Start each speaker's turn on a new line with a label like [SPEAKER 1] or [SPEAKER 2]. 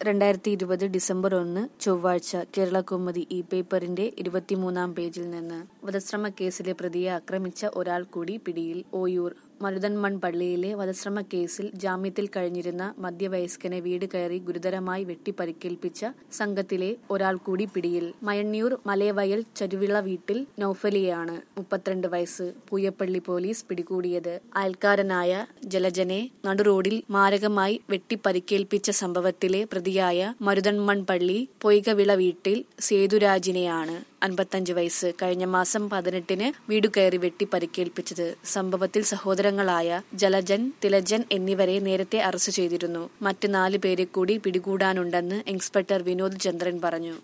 [SPEAKER 1] രണ്ടായിരത്തി ഇരുപത് ഡിസംബർ ഒന്ന് ചൊവ്വാഴ്ച കേരളകൗമുദി ഈ പേപ്പറിന്റെ ഇരുപത്തിമൂന്നാം പേജിൽ നിന്ന് വധശ്രമ കേസിലെ പ്രതിയെ ആക്രമിച്ച ഒരാൾ കൂടി പിടിയിൽ ഓയൂർ മരുതൻമൺ പള്ളിയിലെ വധശ്രമ കേസിൽ ജാമ്യത്തിൽ കഴിഞ്ഞിരുന്ന മധ്യവയസ്കനെ വീട് കയറി ഗുരുതരമായി വെട്ടിപ്പരിക്കേൽപ്പിച്ച സംഘത്തിലെ ഒരാൾ കൂടി പിടിയിൽ മയണ്ണിയൂർ മലയവയൽ ചരുവിള വീട്ടിൽ നൌഫലിയാണ് മുപ്പത്തിരണ്ട് വയസ്സ് പൂയപ്പള്ളി പോലീസ് പിടികൂടിയത് അയൽക്കാരനായ ജലജനെ നടുറോഡിൽ മാരകമായി വെട്ടിപ്പരിക്കേൽപ്പിച്ച സംഭവത്തിലെ പ്രതിയായ മരുതൻമൺ പള്ളി പൊയ്കവിള വീട്ടിൽ സേതുരാജിനെയാണ് അൻപത്തഞ്ച് വയസ്സ് കഴിഞ്ഞ മാസം പതിനെട്ടിന് വീടു കയറി വെട്ടി പരിക്കേൽപ്പിച്ചത് സംഭവത്തിൽ സഹോദരങ്ങളായ ജലജൻ തിലജൻ എന്നിവരെ നേരത്തെ അറസ്റ്റ് ചെയ്തിരുന്നു മറ്റ് നാല് പേരെ കൂടി പിടികൂടാനുണ്ടെന്ന് ഇൻസ്പെക്ടർ വിനോദ് ചന്ദ്രൻ പറഞ്ഞു